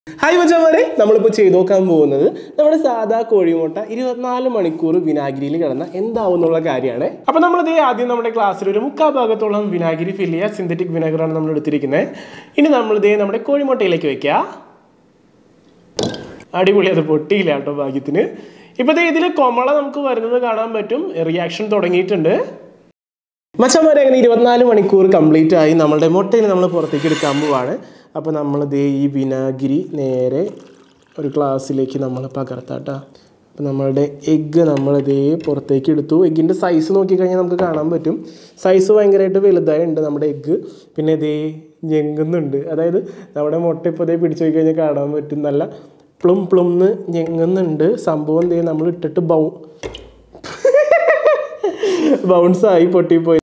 hi മച്ചാമാരെ നമ്മളിപ്പോൾ ചെയ്തു നോക്കാൻ പോകുന്നത് നമ്മുടെ സാധാ കോഴിമുട്ട ഇരുപത്തിനാല് മണിക്കൂർ വിനാഗിരിയിൽ കിടന്ന എന്താവും എന്നുള്ള കാര്യമാണ് അപ്പോൾ നമ്മളിത് ആദ്യം നമ്മുടെ ക്ലാസ്സിൽ ഒരു മുക്കാ ഭാഗത്തോളം വിനാഗിരി ഫില്ല് ചെയ്യുക സിന്തറ്റിക് വിനാഗറാണ് നമ്മൾ എടുത്തിരിക്കുന്നത് ഇനി നമ്മളിത് നമ്മുടെ കോഴിമുട്ടയിലേക്ക് വെക്കുക അടിപൊളി അത് പൊട്ടിയില്ല കേട്ടോ ഭാഗ്യത്തിന് ഇപ്പോഴത്തെ ഇതിൽ കൊമള നമുക്ക് വരുന്നത് കാണാൻ പറ്റും റിയാക്ഷൻ തുടങ്ങിയിട്ടുണ്ട് മച്ചന്മാരെ അങ്ങനെ ഇരുപത്തിനാല് മണിക്കൂർ കംപ്ലീറ്റ് ആയി നമ്മളുടെ മുട്ടയിൽ നമ്മൾ പുറത്തേക്ക് എടുക്കാൻ പോവാണ് അപ്പോൾ നമ്മൾ ദേ ഈ വിനാഗിരി നേരെ ഒരു ഗ്ലാസ്സിലേക്ക് നമ്മൾ പകർത്താട്ടാ അപ്പോൾ നമ്മളുടെ എഗ്ഗ് നമ്മൾ ദേ പുറത്തേക്ക് എടുത്തു എഗ്ഗിൻ്റെ സൈസ് നോക്കിക്കഴിഞ്ഞാൽ നമുക്ക് കാണാൻ പറ്റും സൈസ് ഭയങ്കരമായിട്ട് വലുതായുണ്ട് നമ്മുടെ എഗ്ഗ് പിന്നെ ദേ ഞെങ്ങുന്നുണ്ട് അതായത് നമ്മുടെ മുട്ട ഇപ്പോൾ ദേ പിടിച്ചു നോക്കി കഴിഞ്ഞാൽ കാണാൻ പറ്റും നല്ല പ്ലും പ്ലുംന്ന് ഞെങ്ങുന്നുണ്ട് സംഭവം ദേ നമ്മൾ ഇട്ടിട്ട് ബൗ ബൗൺസായി പൊട്ടിപ്പോയി